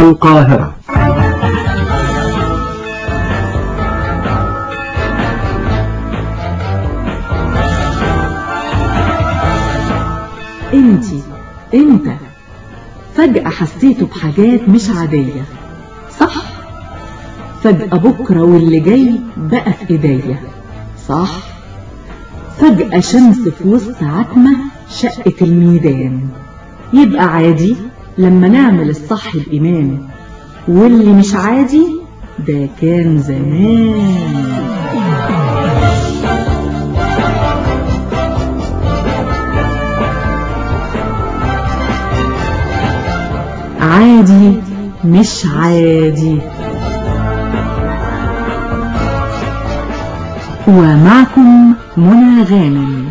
القاهرة انتي انت فجأة حسيتوا بحاجات مش عادية صح فجأة بكرة واللي جاي بقى في ايديا صح فجأة شمس في وسط عتمة شقت الميدان يبقى عادي لما نعمل الصح بإيمان واللي مش عادي ده كان زمان عادي مش عادي ومعكم منى غانم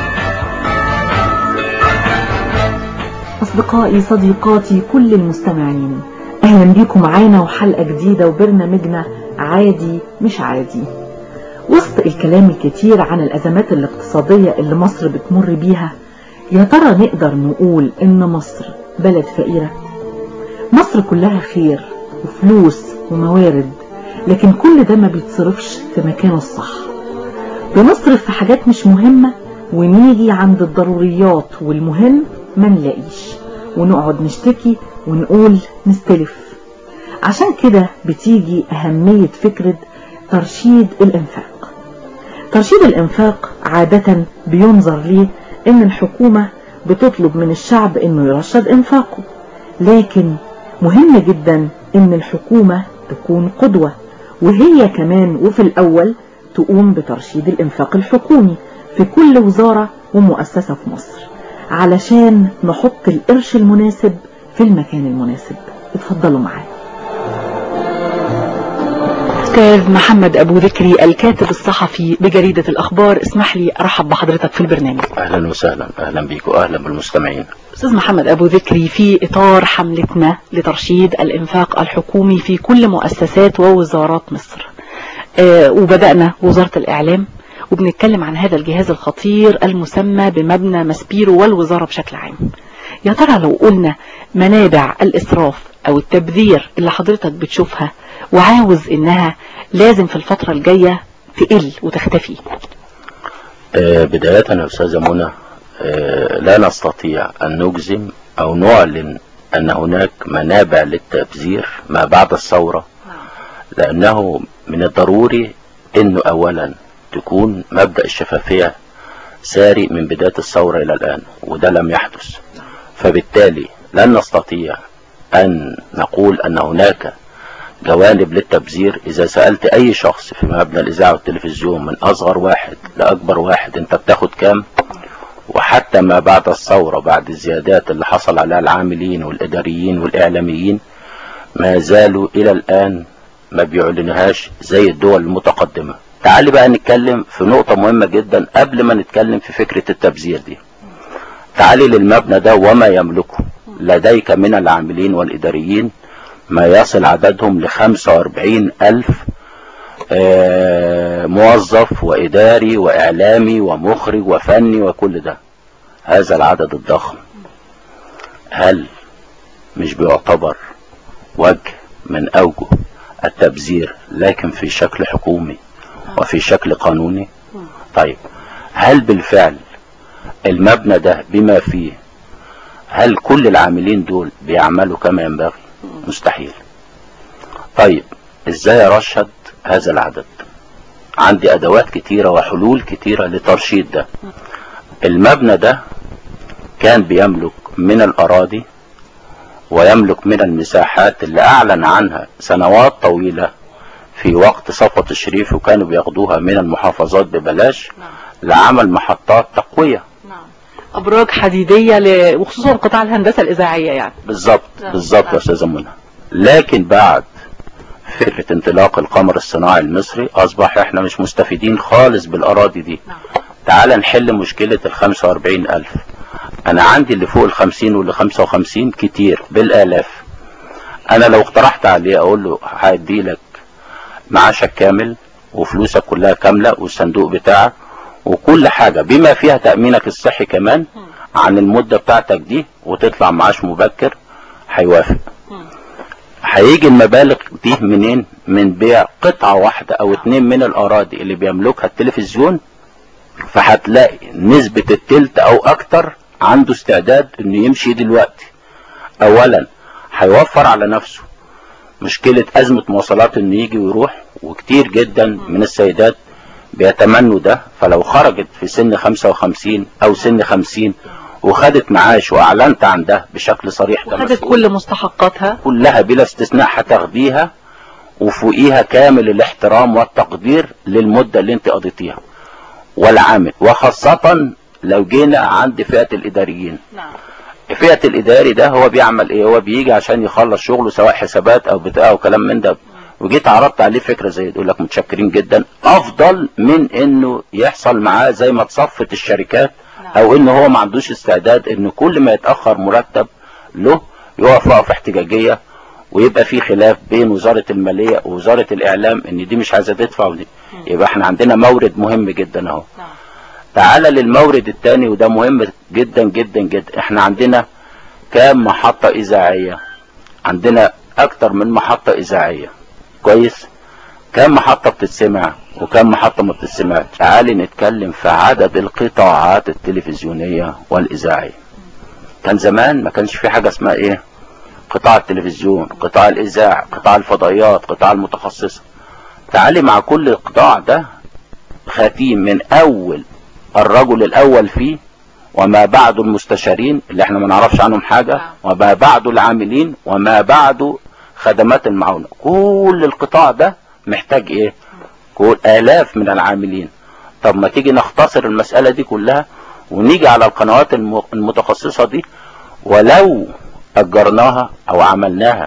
أصدقائي صديقاتي كل المستمعين أهلا بيكم معانا وحلقة جديدة وبرنامجنا عادي مش عادي وسط الكلام الكتير عن الأزمات الاقتصادية اللي مصر بتمر بيها يا ترى نقدر نقول إن مصر بلد فقيرة مصر كلها خير وفلوس وموارد لكن كل ده ما بيتصرفش في مكانه الصح بنصرف في حاجات مش مهمة ونيجي عند الضروريات والمهم ما نلاقيش ونقعد نشتكي ونقول نستلف عشان كده بتيجي أهمية فكرة ترشيد الإنفاق ترشيد الإنفاق عادة بينظر ليه إن الحكومة بتطلب من الشعب إنه يرشد إنفاقه لكن مهم جدا إن الحكومة تكون قدوة وهي كمان وفي الأول تقوم بترشيد الإنفاق الحكومي في كل وزارة ومؤسسة في مصر علشان نحط القرش المناسب في المكان المناسب اتفضلوا معايا أستاذ محمد أبو ذكري الكاتب الصحفي بجريدة الأخبار اسمح لي أرحب بحضرتك في البرنامج اهلا وسهلا اهلا بيك واهلا بالمستمعين أستاذ محمد أبو ذكري في إطار حملتنا لترشيد الإنفاق الحكومي في كل مؤسسات ووزارات مصر آه وبدأنا وزارة الإعلام وبنتكلم عن هذا الجهاز الخطير المسمى بمبنى مسبيرو والوزارة بشكل عام يا ترى لو قلنا منابع الإسراف أو التبذير اللي حضرتك بتشوفها وعاوز إنها لازم في الفترة الجاية تقل وتختفي آه بداية يا أستاذة منى آه لا نستطيع أن نجزم أو نعلن أن هناك منابع للتبذير ما بعد الثورة لأنه من الضروري أنه أولا تكون مبدأ الشفافية ساري من بداية الثورة إلى الآن وده لم يحدث فبالتالي لن نستطيع أن نقول أن هناك جوانب للتبذير إذا سألت أي شخص في مبنى الإذاعة والتلفزيون من أصغر واحد لأكبر واحد أنت بتاخد كام وحتى ما بعد الثورة بعد الزيادات اللي حصل عليها العاملين والإداريين والإعلاميين ما زالوا إلى الآن ما بيعلنهاش زي الدول المتقدمة تعالي بقى نتكلم في نقطة مهمة جدا قبل ما نتكلم في فكرة التبذير دي تعالي للمبنى ده وما يملكه لديك من العاملين والإداريين ما يصل عددهم ل 45 ألف موظف وإداري وإعلامي ومخرج وفني وكل ده هذا العدد الضخم هل مش بيعتبر وجه من أوجه التبذير لكن في شكل حكومي وفي شكل قانوني طيب هل بالفعل المبنى ده بما فيه هل كل العاملين دول بيعملوا كما ينبغي مستحيل طيب ازاي ارشد هذا العدد عندي ادوات كتيرة وحلول كتيرة لترشيد ده المبنى ده كان بيملك من الاراضي ويملك من المساحات اللي اعلن عنها سنوات طويلة في وقت صفوة الشريف وكانوا بياخدوها من المحافظات ببلاش لعمل محطات تقوية أبراج حديدية ل... وخصوصا قطاع الهندسة الإذاعية يعني بالظبط بالظبط يا أستاذة منى لكن بعد فكرة انطلاق القمر الصناعي المصري أصبح إحنا مش مستفيدين خالص بالأراضي دي تعال نحل مشكلة ال 45 ألف أنا عندي اللي فوق ال 50 واللي 55 كتير بالآلاف أنا لو اقترحت عليه أقول له هدي لك معاشك كامل وفلوسك كلها كاملة والصندوق بتاعك وكل حاجة بما فيها تأمينك الصحي كمان عن المدة بتاعتك دي وتطلع معاش مبكر هيوافق هيجي المبالغ دي منين من بيع قطعة واحدة او اتنين من الاراضي اللي بيملكها التلفزيون فهتلاقي نسبة التلت او اكتر عنده استعداد انه يمشي دلوقتي اولا هيوفر على نفسه مشكلة ازمة مواصلات انه يجي ويروح وكتير جدا من السيدات بيتمنوا ده فلو خرجت في سن 55 او سن 50 وخدت معاش واعلنت عن ده بشكل صريح ده وخدت مسؤول. كل مستحقاتها كلها بلا استثناء هتاخديها وفوقيها كامل الاحترام والتقدير للمدة اللي انت قضيتيها والعامل وخاصة لو جينا عند فئة الاداريين نعم فئة الاداري ده هو بيعمل ايه هو بيجي عشان يخلص شغله سواء حسابات او بتاع او كلام من ده وجيت عرضت عليه فكرة زي دي يقول لك متشكرين جدا افضل من انه يحصل معاه زي ما تصفت الشركات او ان هو ما عندوش استعداد ان كل ما يتأخر مرتب له يقف وقف احتجاجية ويبقى في خلاف بين وزارة المالية ووزارة الاعلام ان دي مش عايزة تدفع ودي يبقى احنا عندنا مورد مهم جدا اهو نعم تعالى للمورد الثاني وده مهم جدا جدا جدا احنا عندنا كام محطة اذاعية عندنا اكتر من محطة اذاعية كويس كام محطة بتتسمع وكام محطة ما بتتسمعش تعالي نتكلم في عدد القطاعات التلفزيونية والاذاعية كان زمان ما كانش في حاجة اسمها ايه قطاع التلفزيون قطاع الاذاعة قطاع الفضائيات قطاع المتخصصة تعالي مع كل قطاع ده ختيم من اول الرجل الاول فيه وما بعد المستشارين اللي احنا ما نعرفش عنهم حاجة وما بعد العاملين وما بعد خدمات المعونة كل القطاع ده محتاج ايه كل الاف من العاملين طب ما تيجي نختصر المسألة دي كلها ونيجي على القنوات الم- المتخصصة دي ولو اجرناها او عملناها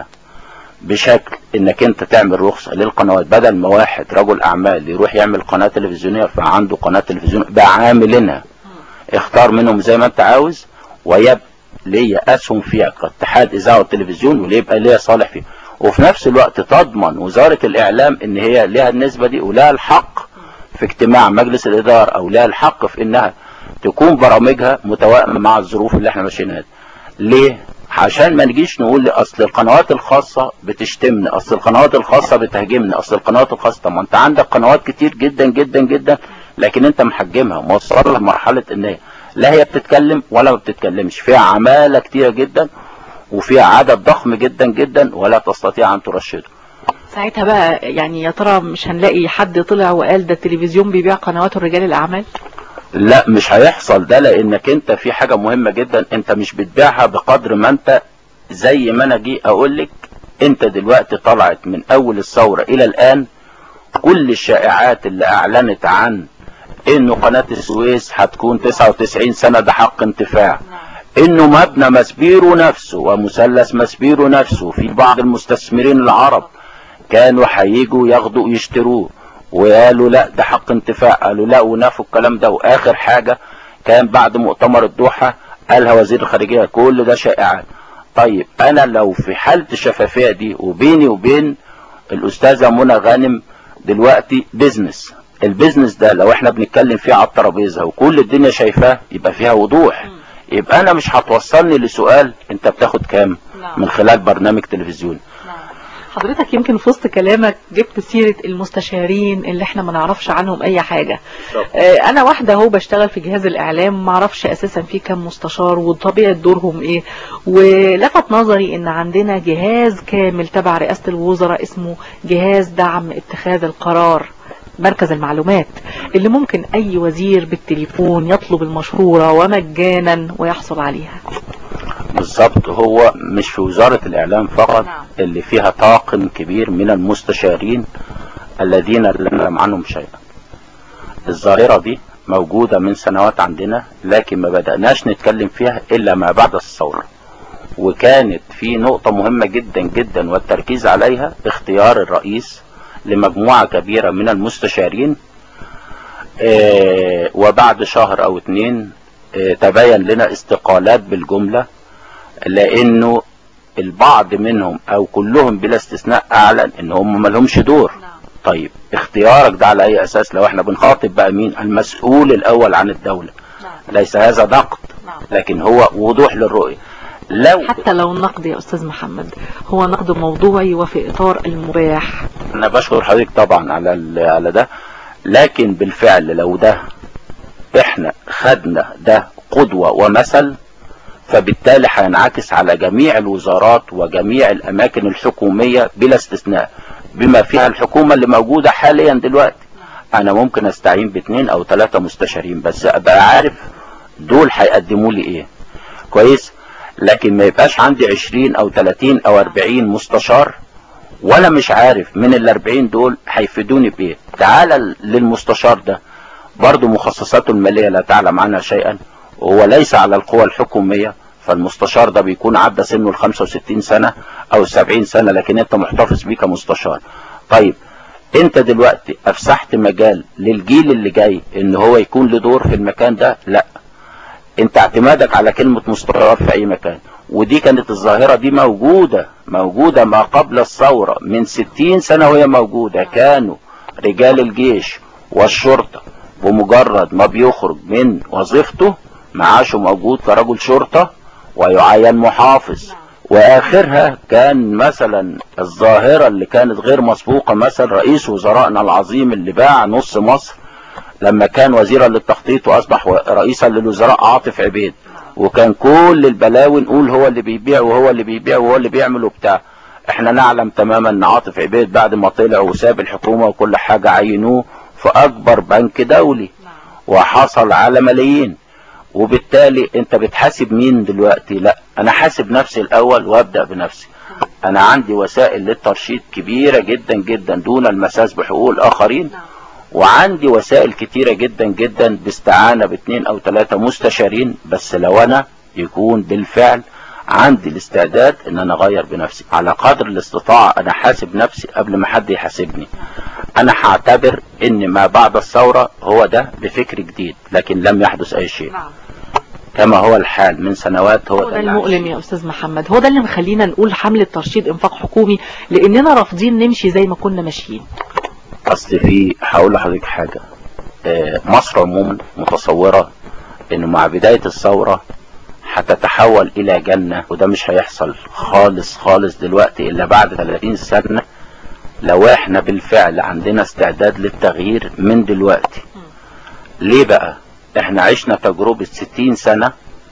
بشكل انك انت تعمل رخصة للقنوات بدل ما واحد رجل اعمال يروح يعمل قناة تلفزيونية فعنده قناة تلفزيون بعاملينها اختار منهم زي ما انت عاوز ويبقى ليا اسهم فيها كاتحاد اذاعه والتلفزيون واللي يبقى ليا صالح فيه وفي نفس الوقت تضمن وزارة الاعلام ان هي ليها النسبة دي ولها الحق في اجتماع مجلس الادارة او لها الحق في انها تكون برامجها متوائمة مع الظروف اللي احنا ماشيينها دي. ليه عشان ما نجيش نقول لي اصل القنوات الخاصة بتشتمني اصل القنوات الخاصة بتهاجمني اصل القنوات الخاصة طب ما انت عندك قنوات كتير جدا جدا جدا لكن انت محجمها موصلها لمرحلة ان هي لا هي بتتكلم ولا ما بتتكلمش فيها عمالة كتيرة جدا وفيها عدد ضخم جدا جدا ولا تستطيع ان ترشده ساعتها بقى يعني يا ترى مش هنلاقي حد طلع وقال ده التلفزيون بيبيع قنوات الرجال الاعمال لا مش هيحصل ده لانك انت في حاجة مهمة جدا انت مش بتبيعها بقدر ما انت زي ما انا جي اقول لك انت دلوقتي طلعت من اول الثورة الى الان كل الشائعات اللي اعلنت عن انه قناة السويس هتكون 99 سنة ده حق انتفاع انه مبنى مسبيرو نفسه ومثلث مسبيرو نفسه في بعض المستثمرين العرب كانوا هيجوا ياخدوا يشتروه وقالوا لا ده حق انتفاع قالوا لا ونفوا الكلام ده واخر حاجة كان بعد مؤتمر الدوحة قالها وزير الخارجية كل ده شائعات طيب انا لو في حالة الشفافية دي وبيني وبين الاستاذة منى غانم دلوقتي بيزنس البيزنس ده لو احنا بنتكلم فيه على الترابيزه وكل الدنيا شايفاه يبقى فيها وضوح يبقى انا مش هتوصلني لسؤال انت بتاخد كام نعم. من خلال برنامج تلفزيوني حضرتك يمكن في وسط كلامك جبت سيرة المستشارين اللي احنا ما نعرفش عنهم اي حاجة آه، انا واحدة اهو بشتغل في جهاز الاعلام ما اعرفش اساسا في كام مستشار وطبيعة دورهم ايه ولفت نظري ان عندنا جهاز كامل تبع رئاسة الوزراء اسمه جهاز دعم اتخاذ القرار مركز المعلومات اللي ممكن اي وزير بالتليفون يطلب المشورة ومجانا ويحصل عليها بالظبط هو مش في وزارة الاعلام فقط نعم. اللي فيها طاقم كبير من المستشارين الذين لا نعلم عنهم شيئا الظاهرة دي موجودة من سنوات عندنا لكن ما بدأناش نتكلم فيها الا ما بعد الثورة وكانت في نقطة مهمة جدا جدا والتركيز عليها اختيار الرئيس لمجموعة كبيرة من المستشارين آه، وبعد شهر او اتنين آه، تبين لنا استقالات بالجملة لانه البعض منهم او كلهم بلا استثناء اعلن ان هم ما لهمش دور طيب اختيارك ده على اي اساس لو احنا بنخاطب بقى مين المسؤول الاول عن الدولة ليس هذا نقد لكن هو وضوح للرؤية لو حتى لو النقد يا أستاذ محمد هو نقد موضوعي وفي إطار المباح انا بشكر حضرتك طبعا على ال- على ده لكن بالفعل لو ده احنا خدنا ده قدوة ومثل فبالتالي هينعكس على جميع الوزارات وجميع الاماكن الحكومية بلا استثناء بما فيها الحكومة اللي موجودة حاليا دلوقتي انا ممكن استعين باثنين او ثلاثة مستشارين بس ابقى عارف دول هيقدموا لي ايه كويس لكن ما يبقاش عندي 20 او 30 او 40 مستشار ولا مش عارف من ال 40 دول هيفيدوني بايه تعال للمستشار ده برضه مخصصاته المالية لا تعلم عنها شيئا وهو ليس على القوى الحكومية فالمستشار ده بيكون عدى سنه ال 65 سنة او ال 70 سنة لكن انت محتفظ بيه كمستشار طيب انت دلوقتي افسحت مجال للجيل اللي جاي ان هو يكون له دور في المكان ده لا انت اعتمادك على كلمة مستشار في اي مكان ودي كانت الظاهرة دي موجودة موجودة ما قبل الثورة من ستين سنة وهي موجودة كانوا رجال الجيش والشرطة بمجرد ما بيخرج من وظيفته معاشه موجود كرجل شرطة ويعين محافظ واخرها كان مثلا الظاهرة اللي كانت غير مسبوقة مثلا رئيس وزرائنا العظيم اللي باع نص مصر لما كان وزيرا للتخطيط واصبح رئيسا للوزراء عاطف عبيد وكان كل البلاوي نقول هو اللي بيبيع وهو اللي بيبيع وهو اللي بيعمل وبتاع احنا نعلم تماما ان عاطف عبيد بعد ما طلع وساب الحكومة وكل حاجة عينوه في اكبر بنك دولي وحصل على ملايين وبالتالي انت بتحاسب مين دلوقتي لا انا حاسب نفسي الاول وابدأ بنفسي انا عندي وسائل للترشيد كبيرة جدا جدا دون المساس بحقوق الاخرين وعندي وسائل كتيرة جدا جدا باستعانة باثنين او ثلاثة مستشارين بس لو انا يكون بالفعل عندي الاستعداد ان انا اغير بنفسي على قدر الاستطاعة انا حاسب نفسي قبل ما حد يحاسبني انا هعتبر ان ما بعد الثورة هو ده بفكر جديد لكن لم يحدث اي شيء كما هو الحال من سنوات هو, هو ده المؤلم يا أستاذ محمد هو ده اللي مخلينا نقول حملة ترشيد إنفاق حكومي لأننا رافضين نمشي زي ما كنا ماشيين اصل في هقول لحضرتك حاجة آه، مصر عموما متصورة ان مع بداية الثورة هتتحول الى جنة وده مش هيحصل خالص خالص دلوقتي الا بعد 30 سنة لو احنا بالفعل عندنا استعداد للتغيير من دلوقتي ليه بقى احنا عشنا تجربة 60 سنة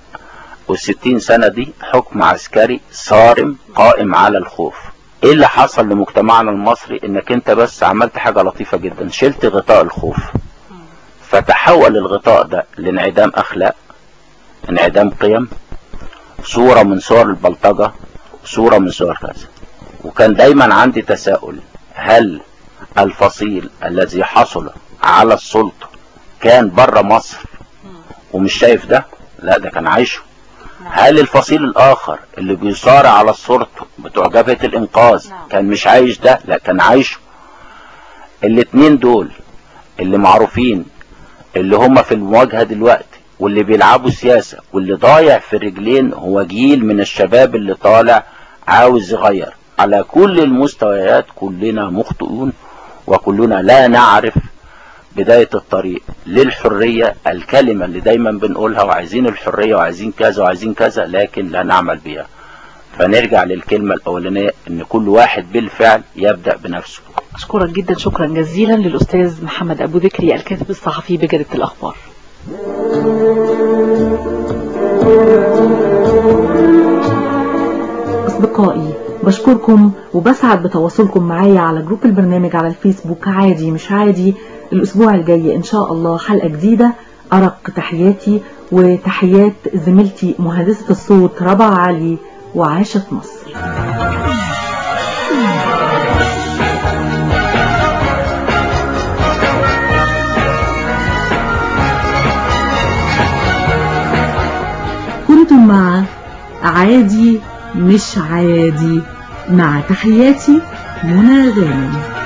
والستين سنة دي حكم عسكري صارم قائم على الخوف ايه اللي حصل لمجتمعنا المصري انك انت بس عملت حاجة لطيفة جدا شلت غطاء الخوف فتحول الغطاء ده لانعدام اخلاق انعدام قيم صورة من صور البلطجة صورة من صور كذا وكان دايما عندي تساؤل هل الفصيل الذي حصل على السلطة كان بره مصر ومش شايف ده لا ده كان عايشه هل الفصيل الاخر اللي بيصارع على السلطة بتوع جبهة الانقاذ كان مش عايش ده لا كان عايشه الاتنين دول اللي معروفين اللي هم في المواجهة دلوقتي واللي بيلعبوا سياسة واللي ضايع في الرجلين هو جيل من الشباب اللي طالع عاوز يغير على كل المستويات كلنا مخطئون وكلنا لا نعرف بداية الطريق للحرية الكلمة اللي دايما بنقولها وعايزين الحرية وعايزين كذا وعايزين كذا لكن لا نعمل بيها فنرجع للكلمة الأولانية إن كل واحد بالفعل يبدأ بنفسه أشكرك جدا شكرا جزيلا للأستاذ محمد أبو ذكري الكاتب الصحفي بجريدة الأخبار أصدقائي بشكركم وبسعد بتواصلكم معايا على جروب البرنامج على الفيسبوك عادي مش عادي الأسبوع الجاي إن شاء الله حلقة جديدة أرق تحياتي وتحيات زميلتي مهندسة الصوت ربع علي وعاشت مصر كنتم مع عادي مش عادي مع تحياتي منى غانم